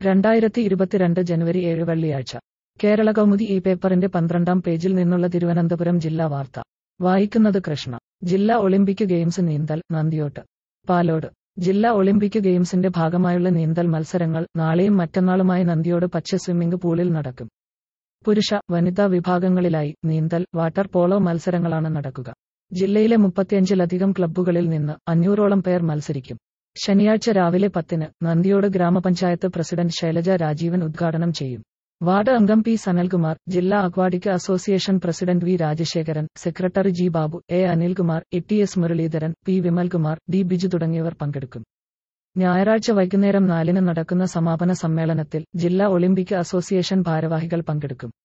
രണ്ടായിരത്തി ഇരുപത്തിരണ്ട് ജനുവരി ഏഴ് വെള്ളിയാഴ്ച കേരള കൗമുദി ഈ പേപ്പറിന്റെ പന്ത്രണ്ടാം പേജിൽ നിന്നുള്ള തിരുവനന്തപുരം ജില്ലാ വാർത്ത വായിക്കുന്നത് കൃഷ്ണ ജില്ലാ ഒളിമ്പിക് ഗെയിംസ് നീന്തൽ നന്ദിയോട്ട് പാലോട് ജില്ലാ ഒളിമ്പിക് ഗെയിംസിന്റെ ഭാഗമായുള്ള നീന്തൽ മത്സരങ്ങൾ നാളെയും മറ്റന്നാളുമായി നന്ദിയോട് പച്ച സ്വിമ്മിംഗ് പൂളിൽ നടക്കും പുരുഷ വനിതാ വിഭാഗങ്ങളിലായി നീന്തൽ വാട്ടർ പോളോ മത്സരങ്ങളാണ് നടക്കുക ജില്ലയിലെ മുപ്പത്തിയഞ്ചിലധികം ക്ലബ്ബുകളിൽ നിന്ന് അഞ്ഞൂറോളം പേർ മത്സരിക്കും ശനിയാഴ്ച രാവിലെ പത്തിന് നന്ദിയോട് ഗ്രാമപഞ്ചായത്ത് പ്രസിഡന്റ് ശൈലജ രാജീവൻ ഉദ്ഘാടനം ചെയ്യും വാർഡ് അംഗം പി സനൽകുമാർ ജില്ലാ aquatic association president V Rajasekharan secretary G Babu A Anilkumar E T S Muraleedharan P Vimalkumar D Biju തുടങ്ങിയവർ പങ്കെടുക്കും ഞായറാഴ്ച വൈകുന്നേരം നാലിന് നടക്കുന്ന സമാപന സമ്മേളനത്തിൽ ജില്ലാ ഒളിമ്പിക് അസോസിയേഷൻ ഭാരവാഹികൾ പങ്കെടുക്കും